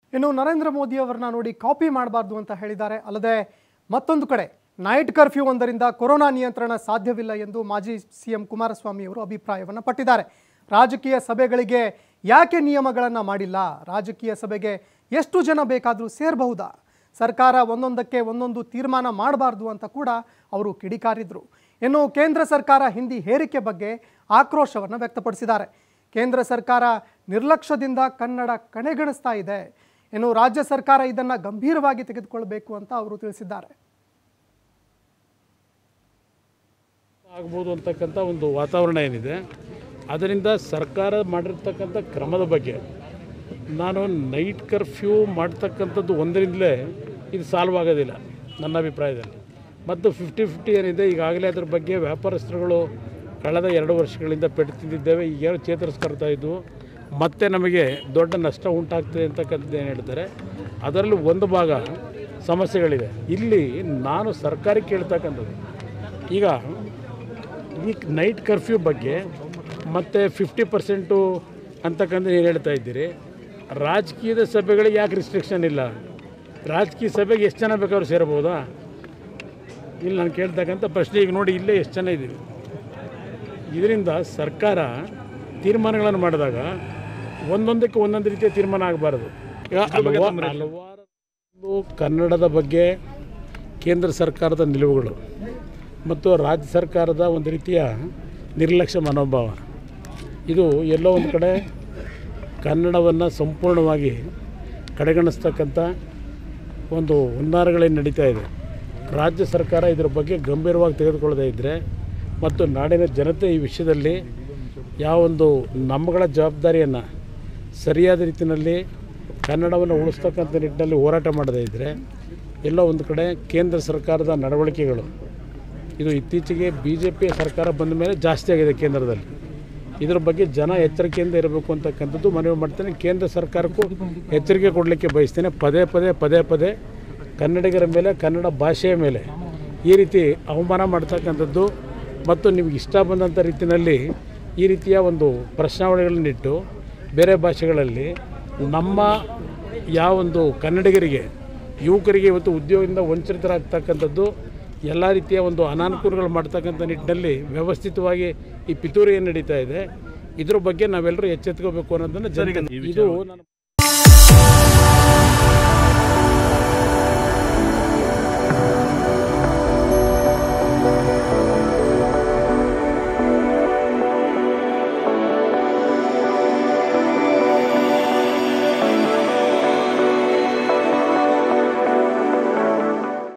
ಇನ್ನು ನರೇಂದ್ರ ಮೋದಿ ಅವರನ್ನ ನೋಡಿ ಕಾಪಿ ಮಾಡಬಾರ್ದು ಅಂತ ಹೇಳಿದ್ದಾರೆ ಅಲ್ಲದೆ ಮತ್ತೊಂದು ಕಡೆ ನೈಟ್ ಕರ್ಫ್ಯೂ ಒಂದರಿಂದ ಕೊರೋನಾ ನಿಯಂತ್ರಣ ಸಾಧ್ಯವಿಲ್ಲ ಎಂದು ಮಾಜಿ ಸಿಎಂ ಕುಮಾರಸ್ವಾಮಿ ಅವರು ಅಭಿಪ್ರಾಯವನ್ನು ಪಟ್ಟಿದ್ದಾರೆ ರಾಜಕೀಯ ಸಭೆಗಳಿಗೆ ಯಾಕೆ ನಿಯಮಗಳನ್ನು ಮಾಡಿಲ್ಲ ರಾಜಕೀಯ ಸಭೆಗೆ ಎಷ್ಟು ಜನ ಬೇಕಾದರೂ ಸೇರಬಹುದಾ ಸರ್ಕಾರ ಒಂದೊಂದಕ್ಕೆ ಒಂದೊಂದು ತೀರ್ಮಾನ ಮಾಡಬಾರ್ದು ಅಂತ ಕೂಡ ಅವರು ಕಿಡಿಕಾರಿದ್ರು ಇನ್ನು ಕೇಂದ್ರ ಸರ್ಕಾರ ಹಿಂದಿ ಹೇರಿಕೆ ಬಗ್ಗೆ ಆಕ್ರೋಶವನ್ನು ವ್ಯಕ್ತಪಡಿಸಿದ್ದಾರೆ ಕೇಂದ್ರ ಸರ್ಕಾರ ನಿರ್ಲಕ್ಷ್ಯದಿಂದ ಕನ್ನಡ ಕಡೆಗಣಿಸ್ತಾ ಇದೆ ಇನ್ನು ರಾಜ್ಯ ಸರ್ಕಾರ ಇದನ್ನು ಗಂಭೀರವಾಗಿ ತೆಗೆದುಕೊಳ್ಬೇಕು ಅಂತ ಅವರು ತಿಳಿಸಿದ್ದಾರೆ ಆಗ್ಬೋದು ಅಂತಕ್ಕಂಥ ಒಂದು ವಾತಾವರಣ ಏನಿದೆ ಅದರಿಂದ ಸರ್ಕಾರ ಮಾಡಿರ್ತಕ್ಕಂಥ ಕ್ರಮದ ಬಗ್ಗೆ ನಾನು ನೈಟ್ ಕರ್ಫ್ಯೂ ಮಾಡ್ತಕ್ಕಂಥದ್ದು ಒಂದರಿಂದಲೇ ಇದು ಸಾಲ್ವ್ ಆಗೋದಿಲ್ಲ ನನ್ನ ಅಭಿಪ್ರಾಯದಲ್ಲಿ ಮತ್ತು ಫಿಫ್ಟಿ ಫಿಫ್ಟಿ ಏನಿದೆ ಈಗಾಗಲೇ ಅದ್ರ ಬಗ್ಗೆ ವ್ಯಾಪಾರಸ್ಥರುಗಳು ಕಳೆದ ಎರಡು ವರ್ಷಗಳಿಂದ ಪೆಟ್ಟು ತಿಂದಿದ್ದೇವೆ ಈಗೇನು ಚೇತರಿಸ್ಕೊಳ್ತಾ ಇದ್ವು ಮತ್ತೆ ನಮಗೆ ದೊಡ್ಡ ನಷ್ಟ ಉಂಟಾಗ್ತದೆ ಅಂತಕ್ಕಂಥದ್ದು ಏನು ಹೇಳ್ತಾರೆ ಅದರಲ್ಲಿ ಒಂದು ಭಾಗ ಸಮಸ್ಯೆಗಳಿದೆ ಇಲ್ಲಿ ನಾನು ಸರ್ಕಾರಕ್ಕೆ ಕೇಳ್ತಕ್ಕಂಥದ್ದು ಈಗ ಈ ನೈಟ್ ಕರ್ಫ್ಯೂ ಬಗ್ಗೆ ಮತ್ತು ಫಿಫ್ಟಿ ಪರ್ಸೆಂಟು ಅಂತಕ್ಕಂಥ ಏನು ಹೇಳ್ತಾ ಇದ್ದೀರಿ ರಾಜಕೀಯದ ಸಭೆಗಳಿಗೆ ಯಾಕೆ ರಿಸ್ಟ್ರಿಕ್ಷನ್ ಇಲ್ಲ ರಾಜಕೀಯ ಸಭೆಗೆ ಎಷ್ಟು ಜನ ಬೇಕಾದ್ರೂ ಸೇರ್ಬೋದಾ ಇಲ್ಲಿ ನಾನು ಕೇಳ್ತಕ್ಕಂಥ ಪ್ರಶ್ನೆ ಈಗ ನೋಡಿ ಇಲ್ಲೇ ಎಷ್ಟು ಜನ ಇದ್ದೀವಿ ಇದರಿಂದ ಸರ್ಕಾರ ತೀರ್ಮಾನಗಳನ್ನು ಮಾಡಿದಾಗ ಒಂದೊಂದಕ್ಕೆ ಒಂದೊಂದು ರೀತಿಯ ತೀರ್ಮಾನ ಆಗಬಾರದು ಈಗ ಹಲವಾ- ಹಲವಾರು ಕನ್ನಡದ ಬಗ್ಗೆ ಕೇಂದ್ರ ಸರ್ಕಾರದ ನಿಲುವುಗಳು ಮತ್ತು ರಾಜ್ಯ ಸರ್ಕಾರದ ಒಂದು ರೀತಿಯ ನಿರ್ಲಕ್ಷ್ಯ ಮನೋಭಾವ ಇದು ಎಲ್ಲೋ ಒಂದು ಕಡೆ ಕನ್ನಡವನ್ನು ಸಂಪೂರ್ಣವಾಗಿ ಕಡೆಗಣಿಸ್ತಕ್ಕಂಥ ಒಂದು ಹುನ್ನಾರಗಳೇನು ನಡೀತಾ ಇದೆ ರಾಜ್ಯ ಸರ್ಕಾರ ಇದರ ಬಗ್ಗೆ ಗಂಭೀರವಾಗಿ ತೆಗೆದುಕೊಳ್ಳದೇ ಇದ್ದರೆ ಮತ್ತು ನಾಡಿನ ಜನತೆ ಈ ವಿಷಯದಲ್ಲಿ ಯಾವೊಂದು ನಮ್ಮಗಳ ಜವಾಬ್ದಾರಿಯನ್ನು ಸರಿಯಾದ ರೀತಿಯಲ್ಲಿ ಕನ್ನಡವನ್ನು ಉಳಿಸ್ತಕ್ಕಂಥ ನಿಟ್ಟಿನಲ್ಲಿ ಹೋರಾಟ ಮಾಡದೇ ಇದ್ದರೆ ಎಲ್ಲೋ ಒಂದು ಕಡೆ ಕೇಂದ್ರ ಸರ್ಕಾರದ ನಡವಳಿಕೆಗಳು ಇದು ಇತ್ತೀಚೆಗೆ ಬಿ ಜೆ ಪಿಯ ಸರ್ಕಾರ ಬಂದ ಮೇಲೆ ಜಾಸ್ತಿ ಆಗಿದೆ ಕೇಂದ್ರದಲ್ಲಿ ಇದರ ಬಗ್ಗೆ ಜನ ಎಚ್ಚರಿಕೆಯಿಂದ ಇರಬೇಕು ಅಂತಕ್ಕಂಥದ್ದು ಮನವಿ ಮಾಡ್ತೇನೆ ಕೇಂದ್ರ ಸರ್ಕಾರಕ್ಕೂ ಎಚ್ಚರಿಕೆ ಕೊಡಲಿಕ್ಕೆ ಬಯಸ್ತೇನೆ ಪದೇ ಪದೇ ಪದೇ ಪದೇ ಕನ್ನಡಿಗರ ಮೇಲೆ ಕನ್ನಡ ಭಾಷೆಯ ಮೇಲೆ ಈ ರೀತಿ ಅವಮಾನ ಮಾಡ್ತಕ್ಕಂಥದ್ದು ಮತ್ತು ನಿಮ್ಗೆ ಇಷ್ಟ ಬಂದಂಥ ರೀತಿಯಲ್ಲಿ ಈ ರೀತಿಯ ಒಂದು ಪ್ರಶ್ನಾವಳಿಗಳನ್ನಿಟ್ಟು ಬೇರೆ ಭಾಷೆಗಳಲ್ಲಿ ನಮ್ಮ ಯಾವೊಂದು ಕನ್ನಡಿಗರಿಗೆ ಯುವಕರಿಗೆ ಇವತ್ತು ಉದ್ಯೋಗದಿಂದ ವಂಚಿತರಾಗ್ತಕ್ಕಂಥದ್ದು ಎಲ್ಲ ರೀತಿಯ ಒಂದು ಅನಾನುಕೂಲಗಳು ಮಾಡ್ತಕ್ಕಂಥ ನಿಟ್ಟಿನಲ್ಲಿ ವ್ಯವಸ್ಥಿತವಾಗಿ ಈ ಪಿತೂರಿ ಏನು ನಡೀತಾ ಇದೆ ಇದ್ರ ಬಗ್ಗೆ ನಾವೆಲ್ಲರೂ ಎಚ್ಚೆತ್ಕೋಬೇಕು ಅನ್ನೋದನ್ನು ಜನತೆ ಇದು ನನ್ನ